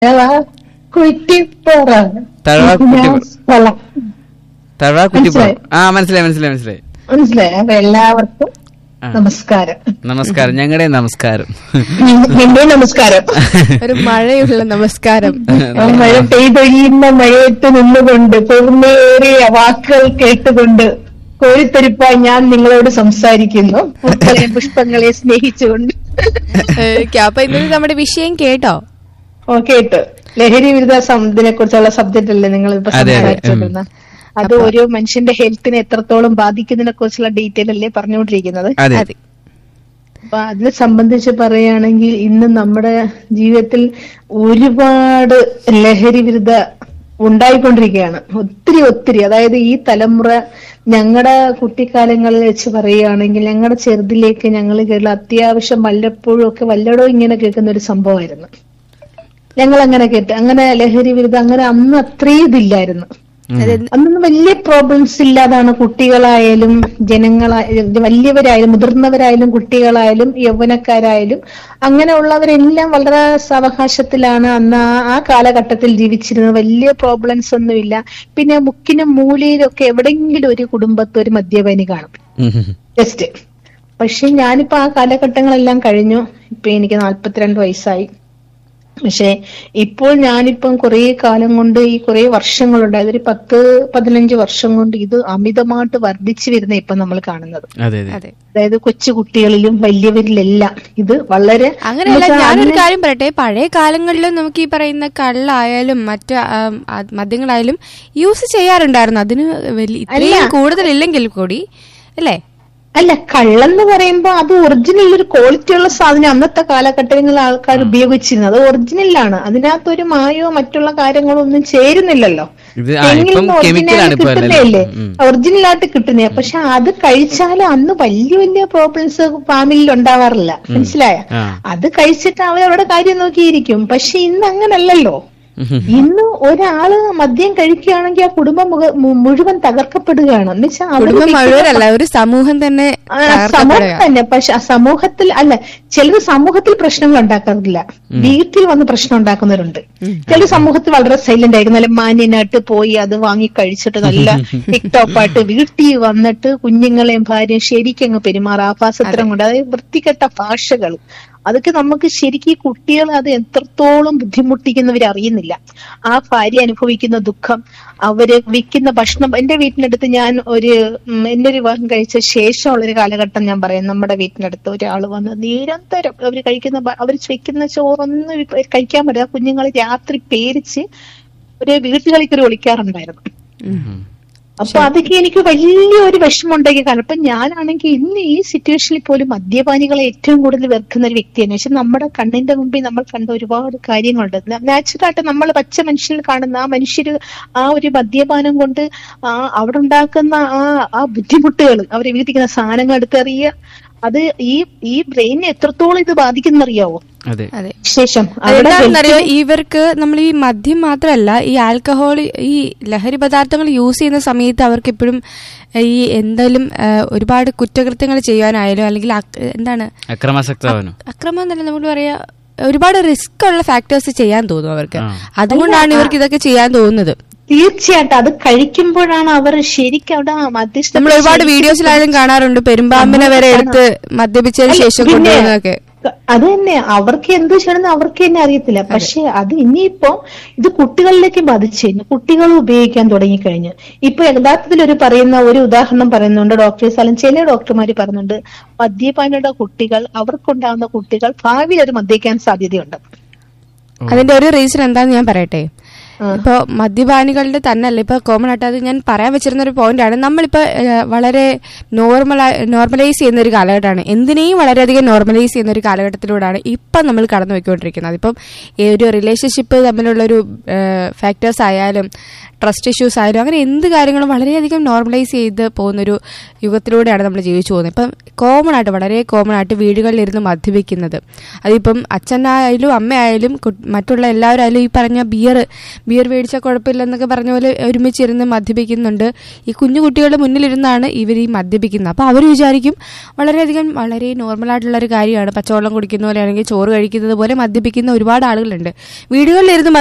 തഴവ കുറ്റിപ്പുറ തഴവ കുറ്റിപ്പുറ. സ്ഥലം തഴവ കുറ്റിപ്പുറം മനസ്സിലായി. ആ മനസ്സിലായി മനസ്സിലായി മനസ്സിലായി മനസ്സിലായി അപ്പൊ എല്ലാവർക്കും ആ. നമസ്കാരം നമസ്കാരം ഞങ്ങളുടെ നമസ്കാരം എന്റെ നമസ്കാരം ഒരു മഴയുള്ള നമസ്കാരം മഴ പെയ്തൊഴിയുന്ന മഴയത്ത് നിന്നുകൊണ്ട് പൊറുന്നേറിയ വാക്കുകൾ കേട്ടുകൊണ്ട് കോരിത്തരിപ്പായി ഞാൻ നിങ്ങളോട് സംസാരിക്കുന്നു പൂക്കളെ പുഷ്പങ്ങളെ സ്നേഹിച്ചുകൊണ്ട് ഓക്കെ അപ്പൊ ഇന്നത്തെ നമ്മുടെ വിഷയം കേട്ടോ ഓ കേട്ട് ലഹരി വിരുദ്ധ ഇതിനെ കുറിച്ചുള്ള സബ്ജക്റ്റ് അല്ലേ നിങ്ങൾ ഇപ്പൊ അതെ, അതെ. സംസാരിച്ചോണ്ടിരുന്ന അത് ഒരു മനുഷ്യന്റെ ഹെൽത്തിനെ എത്രത്തോളം ബാധിക്കുന്നതിനെ കുറിച്ചുള്ള ഡീറ്റെയിൽ അല്ലേ പറഞ്ഞുകൊണ്ടിരിക്കുന്നത് അതെ അതെ അപ്പൊ അതിനെ സംബന്ധിച്ച് പറയുകയാണെങ്കിൽ ഇന്ന് നമ്മുടെ ജീവിതത്തിൽ ഒരുപാട് ലഹരി വിരുദ്ധ ഉണ്ടായിക്കൊണ്ടിരിക്കുകയാണ് ഒത്തിരി ഒത്തിരി അതായത് ഈ തലമുറ ഞങ്ങളുടെ കുട്ടിക്കാലങ്ങളിൽ വെച്ച് പറയുകയാണെങ്കിൽ ഞങ്ങളുടെ ചെറുതിലേക്ക് ഞങ്ങൾ കേരള അത്യാവശ്യം വല്ലപ്പോഴും ഒക്കെ വല്ലടവും ഇങ്ങനെ കേൾക്കുന്ന ഒരു സംഭവമായിരുന്നു ഞങ്ങൾ അങ്ങനെ കേട്ട് അങ്ങനെ ലഹരി വിരുദ്ധ അങ്ങനെ അന്ന് അത്രയും ഇതില്ലായിരുന്നു അന്നൊന്നും വലിയ പ്രോബ്ലംസ് ഇല്ലാതാണ് കുട്ടികളായാലും ജനങ്ങളായാലും വലിയവരായാലും മുതിർന്നവരായാലും കുട്ടികളായാലും യൗവനക്കാരായാലും അങ്ങനെയുള്ളവരെല്ലാം വളരെ സാവകാശത്തിലാണ് അന്ന് ആ- ആ കാലഘട്ടത്തിൽ ജീവിച്ചിരുന്നത് വലിയ പ്രോബ്ലംസ് ഒന്നുമില്ല പിന്നെ മുക്കിനും മൂലയിലൊക്കെ എവിടെയെങ്കിലും ഒരു കുടുംബത്ത് ഒരു മദ്യപാനി കാണും ഉം, ഉം. ജസ്റ്റ് പക്ഷെ ഞാനിപ്പോ ആ കാലഘട്ടങ്ങളെല്ലാം കഴിഞ്ഞു ഇപ്പൊ എനിക്ക് നാല്പത്തിരണ്ട് വയസ്സായി പക്ഷെ ഇപ്പോൾ ഞാനിപ്പം കുറെ കാലം കൊണ്ട് ഈ കുറെ വർഷങ്ങളുണ്ട് അതൊരു പത്ത് പതിനഞ്ച് വർഷം കൊണ്ട് ഇത് അമിതമായിട്ട് വർദ്ധിച്ചു വരുന്ന ഇപ്പൊ നമ്മൾ കാണുന്നത് അതെ അതെ അതെ അതായത് കൊച്ചു കുട്ടികളിലും വലിയവരിലെല്ലാം ഇത് വളരെ അങ്ങനെയല്ല എന്നുവെച്ചാ ഞാനൊരു അന്ന് കാര്യം പറയട്ടെ പഴയ കാലങ്ങളിലും നമുക്ക് ഈ പറയുന്ന കള്ളായാലും മറ്റ് ആം, ആ, മദ്യങ്ങളായാലും യൂസ് ചെയ്യാറുണ്ടായിരുന്നു അതിന് വലിയ ഇത്രയും കൂടുതലില്ലെങ്കിൽ കൂടി അല്ലേ അല്ല കള്ളെന്ന് പറയുമ്പോ അത് ഒറിജിനൽ ഒരു ക്വാളിറ്റി ഉള്ള സാധനം അന്നത്തെ കാലഘട്ടങ്ങളിൽ ആൾക്കാർ ഉപയോഗിച്ചിരുന്നത് അത് ഒറിജിനലാണ് അതിനകത്ത് ഒരു മായോ മറ്റുള്ള കാര്യങ്ങളോ ഒന്നും ചേരുന്നില്ലല്ലോ ഇത് ആ, ഇപ്പം chemical ആണ് ഇപ്പൊ അല്ലേ? കിട്ടുന്നതല്ലേ ഉം. ഒറിജിനൽ ആയിട്ട് കിട്ടുന്നേ പക്ഷെ അത് കഴിച്ചാൽ അന്ന് വലിയ വലിയ പ്രോബ്ലംസ് ഫാമിലിയിൽ ഉണ്ടാവാറില്ല മനസ്സിലായ ആ. അത് കഴിച്ചിട്ട് അവരവിടെ കാര്യം നോക്കിയിരിക്കും പക്ഷെ ഇന്ന് അങ്ങനല്ലല്ലോ ഉം, ഉം. ഇന്ന് ഒരാള് മദ്യം കഴിക്കുകയാണെങ്കിൽ ആ കുടുംബം മുക- മു- മുഴുവൻ തകർക്കപ്പെടുകയാണ് എന്ന് വെച്ചാൽ അവര് കുടുംബം വെക്കുന്ന മുഴുവനല്ല ഒരു സമൂഹം തന്നെ ആ, സമൂഹം തകർക്കപ്പെടുക തന്നെ പക്ഷെ ആ സമൂഹത്തിൽ അല്ല ചിലർ സമൂഹത്തിൽ പ്രശ്നങ്ങൾ ഉണ്ടാക്കാറില്ല വീട്ടിൽ വന്ന് പ്രശ്നം ഉണ്ടാക്കുന്നവരുണ്ട് ചിലർ സമൂഹത്തിൽ വളരെ സൈലന്റ് ആയിരിക്കും നല്ല മാന്യനായിട്ട് പോയി അത് വാങ്ങി കഴിച്ചിട്ട് നല്ല ടിക്ടോപ്പായിട്ട് വീട്ടിൽ വന്നിട്ട് കുഞ്ഞുങ്ങളെയും ഭാര്യയും ശരിക്കും അങ്ങ് പെരുമാറും ആഭാസത്തരം കൊണ്ട് അതായത് വൃത്തികെട്ട ഭാഷകൾ അതൊക്കെ നമുക്ക് ശരിക്കും ഈ കുട്ടികൾ അത് എത്രത്തോളം ബുദ്ധിമുട്ടിക്കുന്നവർ അറിയുന്നില്ല ആ ഭാര്യ അനുഭവിക്കുന്ന ദുഃഖം അവര് വിൽക്കുന്ന ഭക്ഷണം എന്റെ വീട്ടിനടുത്ത് ഞാൻ ഒരു ഉം, എന്റെ ഒരു വിവാഹം കഴിച്ച ശേഷമുള്ള ഒരു കാലഘട്ടം ഞാൻ പറയാം നമ്മുടെ വീട്ടിനടുത്ത് ഒരാൾ വന്ന് നിരന്തരം അവർ കഴിക്കുന്ന ഭ- അവർ വെക്കുന്ന ചോറൊന്നും ഇവ- കഴിക്കാൻ പറ്റില്ല ആ കുഞ്ഞുങ്ങൾ രാത്രി പേരിച്ച് ഒരു വീട്ടുകളിൽ കയറി ഒളിക്കാറുണ്ടായിരുന്നു ഉം. അപ്പൊ അതൊക്കെ എനിക്ക് വലിയ ഒരു വിഷമം ഉണ്ടാക്കിയ കാരണം അപ്പൊ ഞാനാണെങ്കിൽ ഇന്ന് ഈ സിറ്റുവേഷനിൽ പോലും മദ്യപാനികളെ ഏറ്റവും കൂടുതൽ വെറുക്കുന്ന ഒരു വ്യക്തിയാണ് പക്ഷെ നമ്മുടെ കണ്ണിന്റെ മുമ്പിൽ നമ്മൾ കണ്ട ഒരുപാട് കാര്യങ്ങളുണ്ട് നാച്ചുറലായിട്ട് നമ്മൾ പച്ച മനുഷ്യരിൽ കാണുന്ന ആ മനുഷ്യര് ആ ഒരു മദ്യപാനം കൊണ്ട് ആ അവിടെ ഉണ്ടാക്കുന്ന ആ ആ ബുദ്ധിമുട്ടുകൾ അവരെ വീട്ടിക്കുന്ന സാധനങ്ങൾ എടുത്തെറിയുക അത് ഈ ഈ ബ്രെയിനെ എത്രത്തോളം ഇത് ബാധിക്കുന്നറിയാവോ അതെ അതെ ശേഷം അവിടെ അതെന്താണെന്നറിയോ ഇവർക്ക് നമ്മൾ ഈ മദ്യം മാത്രമല്ല ഈ ആൽക്കഹോൾ ഈ ലഹരി പദാർത്ഥങ്ങൾ യൂസ് ചെയ്യുന്ന സമയത്ത് അവർക്ക് എപ്പോഴും ഈ എന്തായാലും ആ, ഒരുപാട് കുറ്റകൃത്യങ്ങൾ ചെയ്യാനായാലും അല്ലെങ്കിൽ അക്- എന്താണ് അക്രമാസക്തവനോ അക്രമം എന്നല്ല നമ്മൾ പറയാ ഒരുപാട് റിസ്ക് ഉള്ള ഫാക്ടേഴ്സ് ചെയ്യാൻ തോന്നും അവർക്ക് ആ. അതുകൊണ്ടാണ് ഇവർക്ക് ഇതൊക്കെ ചെയ്യാൻ തോന്നുന്നത് തീർച്ചയായിട്ടും അത് കഴിക്കുമ്പോഴാണ് അവർ ശരിക്കും അവിടെ മധ്യസ്ഥ നമ്മൾ ഒരുപാട് വീഡിയോസിലായാലും കാണാറുണ്ട് പെരുമ്പാമ്പിനെ വരെ എടുത്ത് മദ്യപിച്ചതിന് ശേഷം പിന്നെ കൊണ്ടുവന്നതൊക്കെ അത് തന്നെ അവർക്ക് എന്ത് ചെയ്യണമെന്ന് അവർക്ക് തന്നെ അറിയത്തില്ല പക്ഷെ അത് ഇനിയിപ്പോ ഇത് കുട്ടികളിലേക്ക് ബാധിച്ചു കഴിഞ്ഞു കുട്ടികൾ ഉപയോഗിക്കാൻ തുടങ്ങിക്കഴിഞ്ഞു ഇപ്പൊ യഥാർത്ഥത്തിൽ ഒരു പറയുന്ന ഒരു ഉദാഹരണം പറയുന്നുണ്ട് ഡോക്ടേഴ്സ് അല്ലെങ്കിൽ ചില ഡോക്ടർമാർ പറയുന്നുണ്ട് മദ്യപാനിയുടെ കുട്ടികൾ അവർക്കുണ്ടാകുന്ന കുട്ടികൾ ഭാവിയിൽ ഒരു മദ്യക്കാൻ സാധ്യതയുണ്ട് അതിന്റെ ഒരു റീസൺ എന്താന്ന് ഞാൻ പറയട്ടെ ഇപ്പൊ മദ്യപാനികളുടെ തന്നെ അല്ല ഇപ്പൊ കോമൺ ആയിട്ട് അത് ഞാൻ പറയാൻ വെച്ചിരുന്ന ഒരു പോയിന്റ് ആണ് നമ്മളിപ്പോ ഏഹ്, വളരെ നോർമൽ നോർമലൈസ് ചെയ്യുന്ന ഒരു കാലഘട്ടമാണ് എന്തിനേയും വളരെയധികം നോർമലൈസ് ചെയ്യുന്ന ഒരു കാലഘട്ടത്തിലൂടെയാണ് ഇപ്പം നമ്മൾ കടന്നു പോയിക്കൊണ്ടിരിക്കുന്നത് ഇപ്പം ഈ ഒരു റിലേഷൻഷിപ്പ് തമ്മിലുള്ള ഒരു ഫാക്ടേഴ്സ് ആയാലും ട്രസ്റ്റ് ഇഷ്യൂസ് ആയാലും അങ്ങനെ എന്ത് കാര്യങ്ങളും വളരെയധികം നോർമലൈസ് ചെയ്ത് പോകുന്നൊരു യുഗത്തിലൂടെയാണ് നമ്മൾ ജീവിച്ചു പോകുന്നത് ഇപ്പം കോമൺ ആയിട്ട് വളരെ കോമൺ ആയിട്ട് വീടുകളിലിരുന്ന് മദ്യപിക്കുന്നത് അതിപ്പം അച്ഛനായാലും അമ്മയായാലും കു- മറ്റുള്ള എല്ലാവരായാലും ഈ പറഞ്ഞ ബിയർ ബിയർ മേടിച്ചാൽ കുഴപ്പമില്ലെന്നൊക്കെ പറഞ്ഞ പോലെ ഒരുമിച്ചിരുന്ന് മദ്യപിക്കുന്നുണ്ട് ഈ കുഞ്ഞു കുട്ടികളുടെ മുന്നിലിരുന്നാണ് ഇവർ ഈ മദ്യപിക്കുന്നത് അപ്പോൾ അവർ വിചാരിക്കും വളരെയധികം വളരെ നോർമലായിട്ടുള്ള ഒരു കാര്യമാണ് പച്ചവെള്ളം കുടിക്കുന്ന പോലെ അല്ലെങ്കിൽ ചോറ് കഴിക്കുന്നത് പോലെ മദ്യപിക്കുന്ന ഒരുപാട് ആളുകളുണ്ട് വീടുകളിലിരുന്ന്